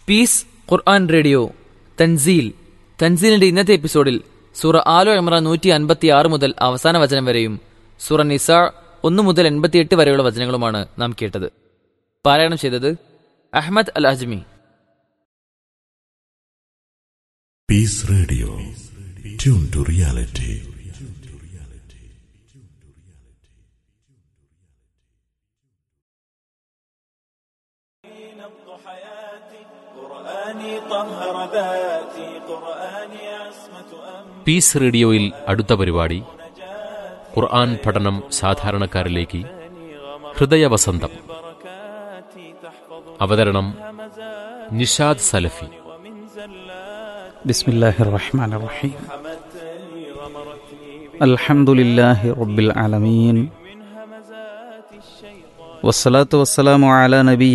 Piece ഖുർആൻ radio തൻസീൽ തൻസീലിന്റെ ഇന്നത്തെ എപ്പിസോഡിൽ സൂറ ആലോ ഇമ്രാൻ നൂറ്റി അൻപത്തി ആറ് മുതൽ അവസാന വചനം വരെയും സൂറ നിസാ ഒന്ന് മുതൽ എൺപത്തിയെട്ട് വരെയുള്ള വചനങ്ങളുമാണ് നാം കേട്ടത് പാരായണം ചെയ്തത് Ahmed al Ajmi Peace Radio. Tune to reality. نبض حياتي قرآني طهر ذاتي قرآني عصمة أمري Peace റേഡിയോയിൽ അടുത്ത പരിപാടി ഖുർആൻ പഠനം സാധാരണക്കാരിലേക്ക് ഹൃദയവസന്തം അവതരണം നിഷാദ് സലഫി بسم الله الرحمن الرحيم الحمد لله رب العالمين والصلاة والسلام على نبي